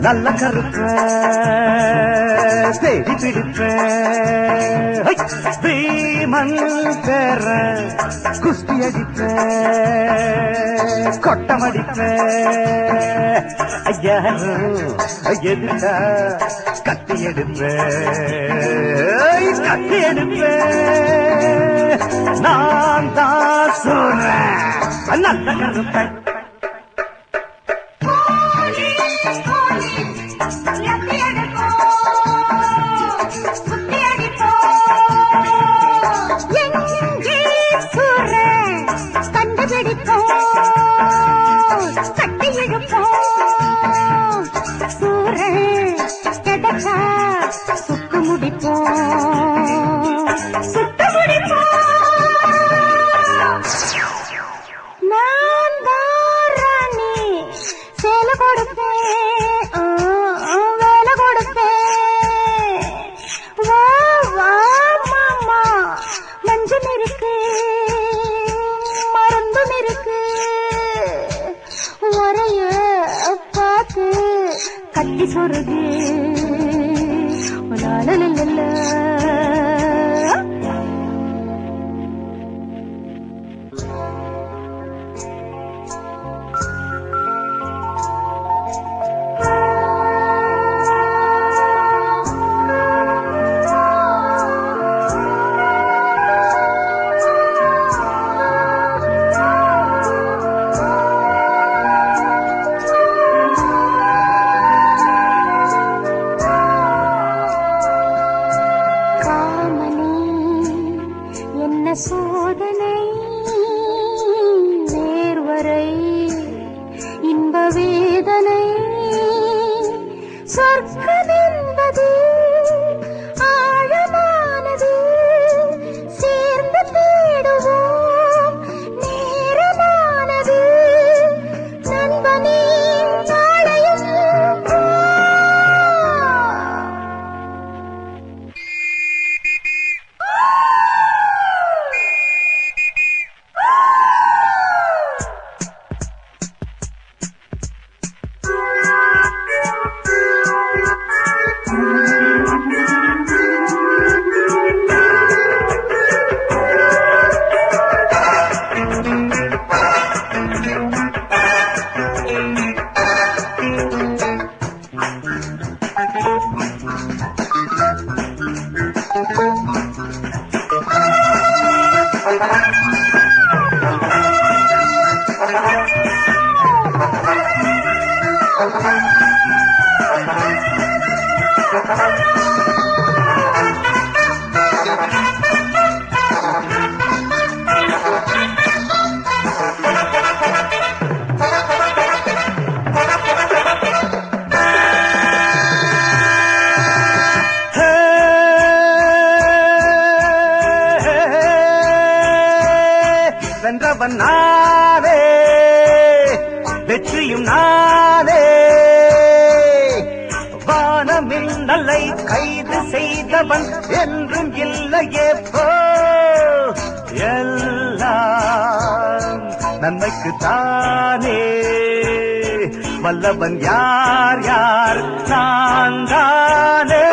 நல்ல கருப்ப தேடி பிடிப்ப ஹை! பீமன் பேர குஸ்தி அடிப்ப கொட்டமடிப்ப ஐயாரு எதுக்கா கத்தி எடுப்ப கத்தி எடுப்ப நான் தான் சொல்றேன் நல்ல கருப்பை சுட்டு முடிப்போம் சுட்டு முடிப்போம் நான் தான் ராணி சேலை கொடுப்பேன் ஆ, ஆ, வேலை கொடுப்பேன் வா வா மாமா மஞ்சள் இருக்கு மருந்தும் இருக்கு வரைய பார்த்து கட்டி சொருகு லாலலலலா. காமனே என்ன சோதனை நேர்வரை இன்ப வேதனை சொர்க்கம் என்பது ஆழமானது சேர்ந்து தேடுவோம் நேரமானது நண்பனே நாளையும் வா. வென்றவன் நானே வெற்றியும் நானே வானமில் நல்லை கைது செய்தவன் என்றும் இல்லையே போ எல்லாம் நன்மைக்கு தானே வல்லவன் யார் யார் நான் தானே